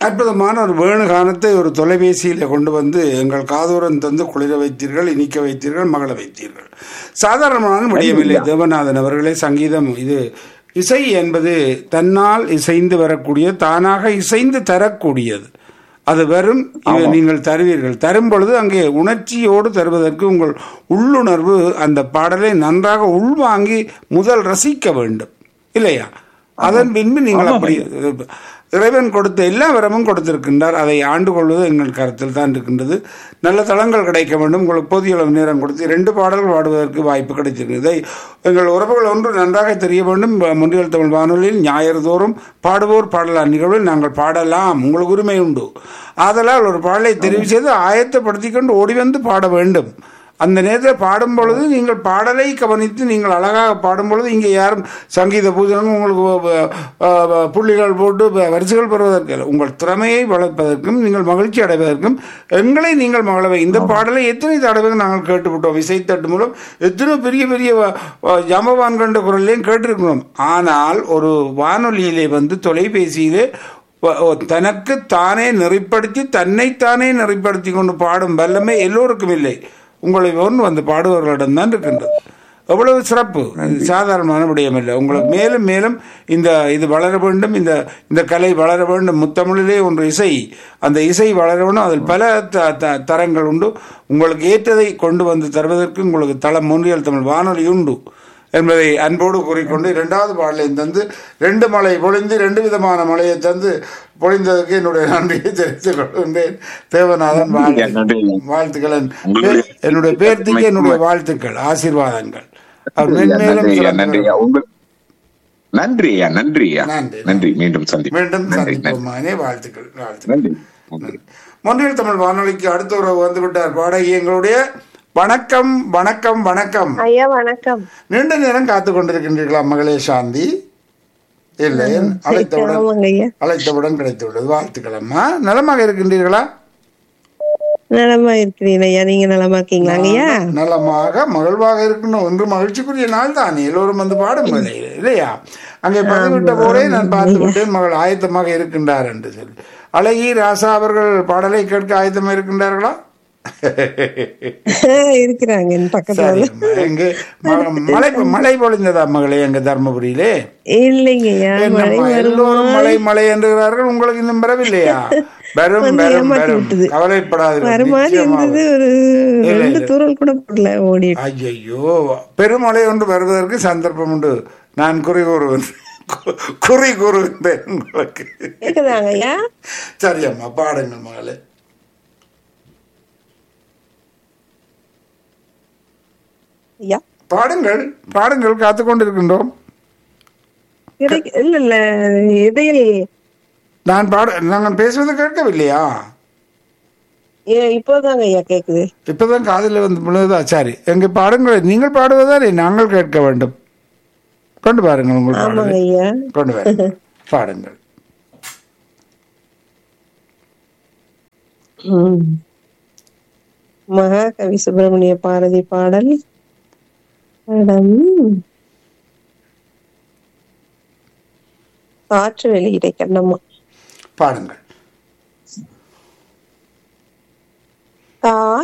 அற்புதமான ஒரு வேணுகானத்தை ஒரு தொலைபேசியில் கொண்டு வந்து எங்கள் காதோரம் தந்து குளிர வைத்தீர்கள் இனிக்க வைத்தீர்கள் மகள வைத்தீர்கள் சாதாரணமான விடயமில்லை தேவநாதன் அவர்களே சங்கீதம் இது இசை என்பது தன்னால் இசைந்து வரக்கூடிய தானாக இசைந்து தரக்கூடியது அது வெறும் இது நீங்கள் தருவீர்கள் தரும் பொழுது அங்கே உணர்ச்சியோடு தருவதற்கு உங்கள் உள்ளுணர்வு அந்த பாடலை நன்றாக உள்வாங்கி முதல் ரசிக்க வேண்டும் இல்லையா அதன் பின்பு நீங்கள் அப்படி இறைவன் கொடுத்த எல்லா வரமும் கொடுத்திருக்கின்றார் அதை ஆண்டு கொள்வது எங்கள் கருத்தில் தான் இருக்கின்றது நல்ல தளங்கள் கிடைக்க வேண்டும் உங்களுக்கு போதிய அளவு நேரம் கொடுத்து ரெண்டு பாடல்கள் பாடுவதற்கு வாய்ப்பு கிடைத்திருக்கு இதை எங்கள் உறவுகள் ஒன்று நன்றாக தெரிய வேண்டும் முன்றியல் தமிழ் வானொலியில் ஞாயிறு தோறும் பாடுவோர் பாடலாம் நிகழ்வில் நாங்கள் பாடலாம் உங்களுக்கு உரிமை உண்டு ஆதலால் ஒரு பாடலை தெரிவு செய்து ஆயத்தப்படுத்தி கொண்டு ஓடி வந்து பாட வேண்டும் அந்த நேரத்தில் பாடும் பொழுது நீங்கள் பாடலை கவனித்து நீங்கள் அழகாக பாடும் பொழுது இங்கே யாரும் சங்கீத பூஜனம் உங்களுக்கு வ- வ- வ- புள்ளிகள் போட்டு வ- வரிசைகள் பெறுவதற்கு அல்ல. உங்கள் திறமையை வளர்ப்பதற்கும் நீங்கள் மகிழ்ச்சி அடைவதற்கும் எங்களை நீங்கள் மகளவை இந்த பாடலை எத்தனை தடவை நாங்கள் கேட்டுவிட்டோம் இசைத்தட்டு மூலம் எத்தனை பெரிய பெரிய வ- வ- ஜாம்பவான் கண்ட குரலையும் கேட்டிருக்கிறோம் ஆனால் ஒரு வானொலியிலே வந்து தொலைபேசியிலே வ- ஓ, தனக்கு தானே நெறிப்படுத்தி தன்னைத்தானே நெறிப்படுத்தி கொண்டு பாடும் வல்லமை எல்லோருக்கும் இல்லை உங்களை ஒன்று வந்து பாடுபவர்களிடம் தான் இருக்கின்றது எவ்வளவு சிறப்பு இது சாதாரணமான விடயம் இல்லை உங்களுக்கு மேலும் மேலும் இந்த இது வளர வேண்டும் இந்த இந்த கலை வளர வேண்டும் முத்தமிழிலே ஒன்று இசை அந்த இசை வளர வேண்டும் அதில் பல த- த- தரங்கள் உண்டு உங்களுக்கு ஏற்றதை கொண்டு வந்து தருவதற்கு உங்களுக்கு தளம் ஒன்றியல் தமிழ் வானொலி உண்டு என்பதை அன்போடு கூறிக்கொண்டு இரண்டாவது பாடலையும் தந்து ரெண்டு மழை பொழிந்து ரெண்டு விதமான மழையை தந்து பொழிந்ததற்கு என்னுடைய நன்றியை தெரிவித்துக் கொள்கின்றேன் தேவநாதன் வாழ்த்து- நன்றி. வாழ்த்துக்கள் என் உங்களுடைய பே- என்னுடைய பேர்த்திக்கு என்னுடைய வாழ்த்துக்கள் ஆசீர்வாதங்கள் அவர் மென்மேலும் நன்றி ஐயா சிறந்து நன்றி ஐயா உங்க நன்றி ஐயா நன்றி ஐயா நன்றி, நன்றி மீண்டும் சந்திப்போம் மீண்டும் நன்றி நன்றி சந்திப்போமானே வாழ்த்துக்கள் வாழ்த்துக்கள் நன்றி நன்றி மொன்றியல் தமிழ் வானொலிக்கு அடுத்த உறவு வந்து விட்டார் பாடகி எங்களுடைய வணக்கம் வணக்கம் வணக்கம் ஐயா வணக்கம் நீண்ட நேரம் காத்து கொண்டிருக்கின்றீர்களா மகளே சாந்தி இல்லை அழைத்தவுடன் ஆமாங்க ஐயா அழைத்தவுடன் கிடைத்துள்ளது வாழ்த்துக்கள் அம்மா நலமாக இருக்கின்றீர்களா நலமா இருக்கிறீங்க ஐயா நீங்க நலமா இருக்கீங்களாங்க ஐயா நலமாக மகிழ்வாக இருக்கணும் ஒன்று மகிழ்ச்சிக்குரிய நாள் தான் எல்லோரும் வந்து பாடும் வேலை இல்லையா அங்கே பதிவிட்ட போதே நான் பார்த்து விட்டேன் மகள் ஆயத்தமாக இருக்கின்றார் என்று சொல்லி அழகி ராசா அவர்கள் பாடலை கேட்க ஆயத்தமாக இருக்கின்றார்களா இருக்கிறாங்க என் பக்கத்துல சரி அம்மா. எங்கே ம- மழை மழை பொழிந்ததா மகளே எங்க தர்மபுரியிலே இல்லைங்க ஐயா மழை என்னம்மா, எல்லோரும் மழை மழை என்கிறார்கள் உங்களுக்கு இன்னும் வரவில்லையா வரும் வந்து வரும் ஏமாத்தி வரும் விட்டது. கவலைப்படாதீர்கள் வர மாதிரி நிச்சயமாக இருந்தது ஒரு இல்ல, ரெண்டு இல்ல. தூரல் கூட போடல ஓடி ஐயையோ பெருமழை ஒன்று வருவதற்கு சந்தர்ப்பம் உண்டு நான் குறி கூறுவேன் குறி கூறுகின்றேன் உங்களுக்கு கேக்குதாங்க ஐயா சரி அம்மா பாடுங்கள் மகளே ஐயா பாடுங்கள் பாடுங்கள் காத்து கொண்டிருக்கின்றோம் கிடைக்க இல்ல இல்ல இடையில் நான் பாட நாங்கள் பேசுவது கேட்கவில்லையா ஏ, இப்போதாங்க ஐயா கேக்குது இப்பதான் காதில் வந்து விழுதா சரி எங்க பாடுங்கள் நீங்கள் பாடுவதாலே நாங்கள் கேட்க வேண்டும் கொண்டு பாருங்கள் உங்கள் ஆமாங்க பாடலை ஐயா கொண்டு வாருங்கள் பாடுங்கள் ம். மகாகவி சுப்பிரமணிய பாரதி பாடல் படம் காற்று வெளியிடை கண்ணம்மா பாடுங்கள் காற்று